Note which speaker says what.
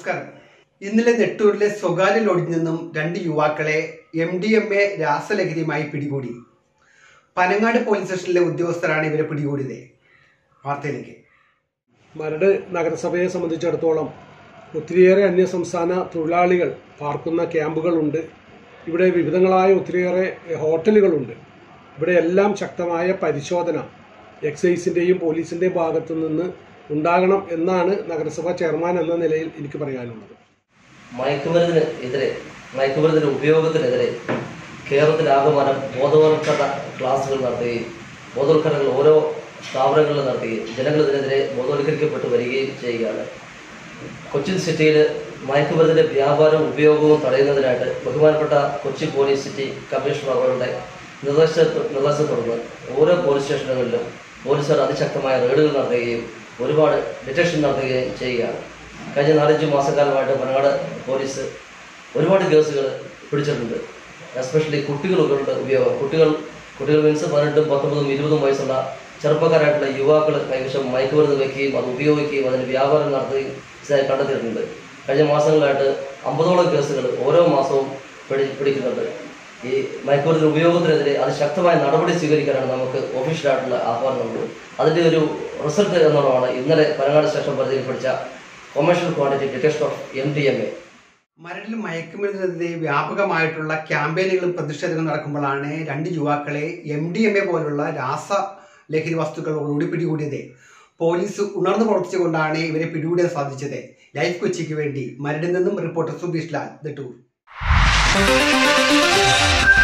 Speaker 1: നമസ്കാരം ഇന്നലെ നെട്ടൂരിലെ സ്വകാര്യ ലോഡ്ജിൽ നിന്നും രണ്ട് യുവാക്കളെ എം ഡി എം എ രാസലഹരിയുമായി പിടികൂടി പനങ്ങാട് പോലീസ് സ്റ്റേഷനിലെ ഉദ്യോഗസ്ഥരാണ് ഇവരെ പിടികൂടിയത് വാർത്തയിലേക്ക്
Speaker 2: മരട് നഗരസഭയെ സംബന്ധിച്ചിടത്തോളം ഒത്തിരിയേറെ അന്യസംസ്ഥാന തൊഴിലാളികൾ പാർക്കുന്ന ക്യാമ്പുകളുണ്ട് ഇവിടെ വിവിധങ്ങളായ ഒത്തിരിയേറെ ഹോട്ടലുകളുണ്ട് ഇവിടെ എല്ലാം ശക്തമായ പരിശോധന എക്സൈസിൻ്റെയും പോലീസിൻ്റെയും ഭാഗത്തു നിന്ന് ഉണ്ടാകണം എന്നാണ് നഗരസഭാ ചെയർമാൻ എന്ന നിലയിൽ എനിക്ക് പറയാനുള്ളത്
Speaker 3: മയക്കുമരുന്നിന് എതിരെ മയക്കുമരുന്നിന്റെ ഉപയോഗത്തിനെതിരെ കേരളത്തിലാകമാനം ബോധവൽക്കരണ ക്ലാസുകൾ നടത്തുകയും ബോധവൽക്കരണങ്ങൾ ഓരോ സ്ഥാപനങ്ങളിൽ നടത്തുകയും ജനങ്ങൾ ഇതിനെതിരെ ബോധവൽക്കരിക്കപ്പെട്ടു വരികയും ചെയ്യുകയാണ് കൊച്ചിൻ സിറ്റിയിൽ മയക്കുമരുന്നിന്റെ വ്യാപാരവും ഉപയോഗവും തടയുന്നതിനായിട്ട് ബഹുമാനപ്പെട്ട കൊച്ചി പോലീസ് സിറ്റി കമ്മീഷണർ അവരുടെ നിർദ്ദേശ നിർദ്ദേശത്തെ തുടർന്ന് ഓരോ പോലീസ് സ്റ്റേഷനുകളിലും പോലീസുകാർ അതിശക്തമായ റെയ്ഡുകൾ നടത്തുകയും ഒരുപാട് ഡിറ്റക്ഷൻ നടത്തുകയും ചെയ്യുകയാണ് കഴിഞ്ഞ നാലഞ്ച് മാസക്കാലമായിട്ട് പനങ്ങാട് പോലീസ് ഒരുപാട് കേസുകൾ പിടിച്ചിട്ടുണ്ട് എസ്പെഷ്യലി കുട്ടികളുടെ ഉപയോഗം കുട്ടികൾ കുട്ടികൾ മീൻസ് പതിനെട്ടും പത്തൊമ്പതും ഇരുപതും വയസ്സുള്ള ചെറുപ്പക്കാരായിട്ടുള്ള യുവാക്കൾ കൈവശം മയക്കുമരുന്ന് വയ്ക്കുകയും അത് ഉപയോഗിക്കുകയും അതിന് വ്യാപാരം നടത്തുകയും ഇതായി കണ്ടെത്തിയിട്ടുണ്ട് കഴിഞ്ഞ മാസങ്ങളായിട്ട് അമ്പതോളം കേസുകൾ ഓരോ മാസവും പിടി പിടിക്കുന്നുണ്ട് ഈ മയക്കുമരുന്ന് ഉപയോഗത്തിനെതിരെ അതിശക്തമായ നടപടി സ്വീകരിക്കാനാണ് നമുക്ക് ഒഫീഷ്യലായിട്ടുള്ള ആഹ്വാനമുള്ളത് അതിൻ്റെ ഒരു റിസൾട്ട് എന്നുള്ളതാണ് ഇന്നലെ പനങ്ങാട് സ്റ്റേഷൻ പരിധിയിൽ പിടിച്ച commercial quantity detection of M D M A
Speaker 1: മരടിൽ മയക്കുമരുന്നിനെതിരെ വ്യാപകമായിട്ടുള്ള ക്യാമ്പയിനുകളും പ്രതിഷേധങ്ങളും നടക്കുമ്പോഴാണ് രണ്ട് യുവാക്കളെ എം ഡി എം എ പോലുള്ള രാസ ലഹരി വസ്തുക്കളോടുകൂടി പിടികൂടിയത് പോലീസ് ഉണർന്നു പ്രവർത്തിച്ചുകൊണ്ടാണ് ഇവരെ പിടികൂടാൻ സാധിച്ചത് ലൈഫ് കൊച്ചിക്ക് വേണ്ടി മരടിൽ നിന്നും റിപ്പോർട്ടർ സുബീഷ് ലാൽ നെട്ടൂർ